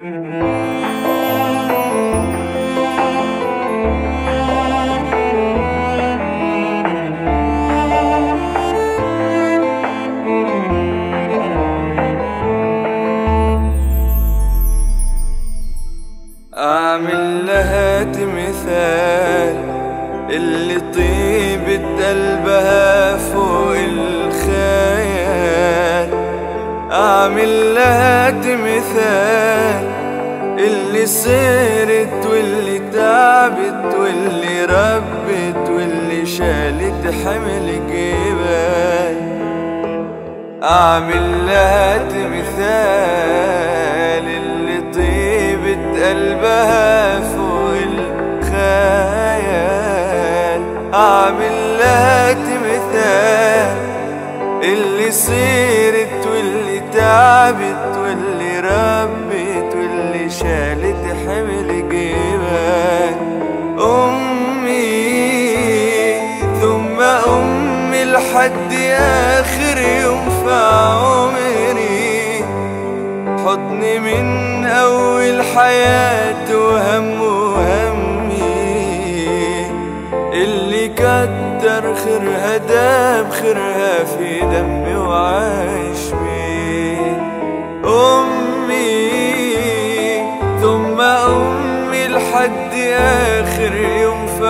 أعمل لها تمثال اللي طيبة قلبها فوق الخيال أعمل لها تمثال اللي صيرت واللي تعبت واللي ربت واللي شالت حمل جبال أعمل لها تمثال اللي طيبة قلبها فوق الخيال أعمل لها تمثال اللي صيرت واللي تعبت واللي ربت واللي شالت حمل جبال أمي ثم أمي لحد آخر يوم في عمري حضني من أول حياتي وهم وهمي اللي كتر خيرها داب خيرها في دمي وعايش بيه أمي ثم أمي لحد آخر يوم في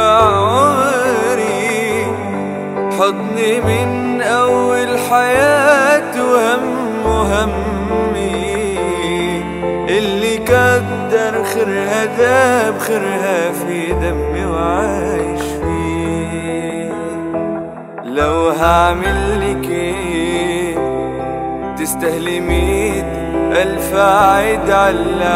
عمري حضني من أول حياتي وهم وهمي اللي كدر خيرها داب خيرها في دمي وعايش فيه لو هعمل لك ايه تستاهلي ميت ألف عيد على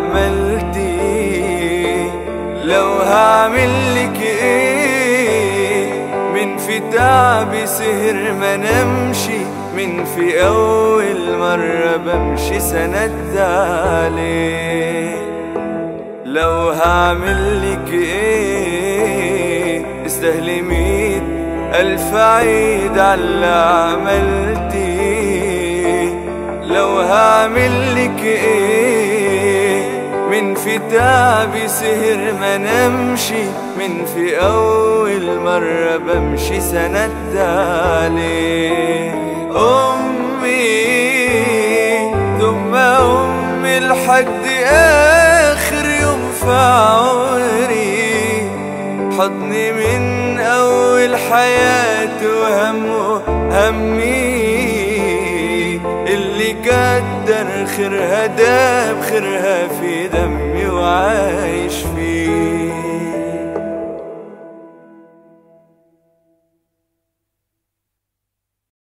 عملتي لو هعمل لك ايه من في تعبي سهر ما نمشي من في أول مرة بمشي سند عليه لو هعمل لك ايه استهلي ميت ألف عيد على عملتي لو هعمل لك ايه من في تعبي سهر ما نمشي من في أول مرة بمشي سند عليه أمي ثم أمي لحد آخر يوم في عمري حضني من أول حياتي وهم همي اللي قدر خيرها داب خيرها في دمي وعايش